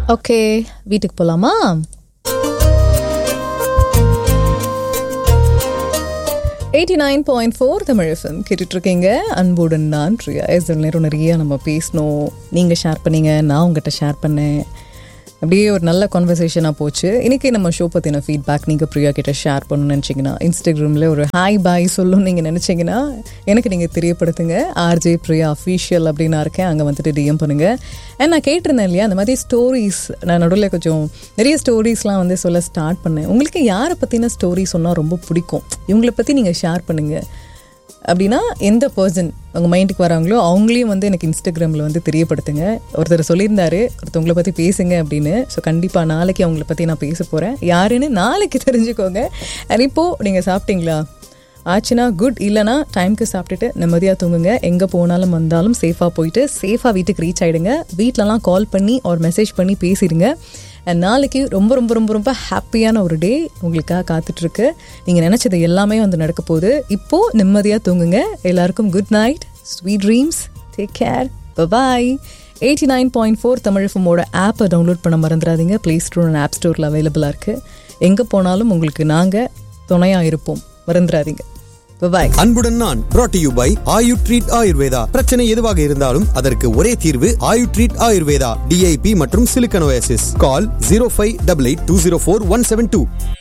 okay வீட்டுக்கு போலாமா eighty nine point four Tamil FM கேட்டுட்ருக்கீங்க அன்புடன் நான் பிரியா இதில் நேரம் நிறைய நம்ம பேசணும் நீங்கள் ஷேர் பண்ணீங்க நான் உங்ககிட்ட ஷேர் பண்ணேன் அப்படியே ஒரு நல்ல கான்வர்சேஷனாக போச்சு இன்றைக்கி நம்ம ஷோ பற்றின ஃபீட்பேக் நீங்கள் பிரியா கிட்ட ஷேர் பண்ணணும்னு நினச்சிங்கன்னா இன்ஸ்டாகிராமில் ஒரு ஹாய் பாய் சொல்லணும்னு நீங்கள் நினச்சிங்கன்னா எனக்கு நீங்கள் தெரியப்படுத்துங்க ஆர்ஜே பிரியா அஃபீஷியல் அப்படின்னு நான் இருக்கேன் அங்கே வந்துட்டு டிஎம் பண்ணுங்கள் அண்ட் நான் கேட்டிருந்தேன் இல்லையா அந்த மாதிரி ஸ்டோரிஸ் நான் நடுவில் கொஞ்சம் நிறைய ஸ்டோரிஸ்லாம் வந்து சொல்ல ஸ்டார்ட் பண்ணேன் உங்களுக்கு யாரை பற்றின ஸ்டோரி சொன்னால் ரொம்ப பிடிக்கும் இவங்களை பற்றி நீங்கள் ஷேர் பண்ணுங்கள் அப்படின்னா எந்த பர்சன் உங்கள் மைண்டுக்கு வராங்களோ அவங்களையும் வந்து எனக்கு இன்ஸ்டாகிராமில் வந்து தெரியப்படுத்துங்க ஒருத்தர் சொல்லியிருந்தாரு ஒருத்தவங்களை பற்றி பேசுங்க அப்படின்னு ஸோ கண்டிப்பாக நாளைக்கு அவங்கள பற்றி நான் பேச போகிறேன் யாருன்னு நாளைக்கு தெரிஞ்சுக்கோங்க அண்ட் இப்போது நீங்கள் சாப்பிட்டீங்களா ஆச்சுன்னா குட் இல்லைனா டைம்க்கு சாப்பிட்டுட்டு நிம்மதியாக தூங்குங்க எங்கே போனாலும் வந்தாலும் சேஃபாக போயிட்டு சேஃபாக வீட்டுக்கு ரீச் ஆகிடுங்க வீட்டிலலாம் கால் பண்ணி ஒரு மெசேஜ் பண்ணி பேசிடுங்க அண்ட் நாளைக்கு ரொம்ப ரொம்ப ரொம்ப ரொம்ப ஹாப்பியான ஒரு டே உங்களுக்காக காத்துட்ருக்கு நீங்கள் நினச்சது எல்லாமே வந்து நடக்க போகுது இப்போது நிம்மதியாக தூங்குங்க எல்லாருக்கும் good night sweet dreams take care bye eighty nine point four Tamil ஃபோமோட ஆப்பை டவுன்லோட் பண்ண மறந்துடாதீங்க ப்ளே ஸ்டோர் அண்ட் ஆப் ஸ்டோரில் அவைலபிளாக இருக்குது எங்கே போனாலும் உங்களுக்கு நாங்கள் துணையாக இருப்போம் மறந்துடாதீங்க பாய் அன்புடன் நான் brought to you by Ayu treat Ayurveda பிரச்சனை எதுவாக இருந்தாலும் அதற்கு ஒரே தீர்வு ஆயு ட்ரீட் ஆயுர்வேதா டிஐபி மற்றும் சிலிக்கனோசிஸ் call zero five double eight two zero four one seven two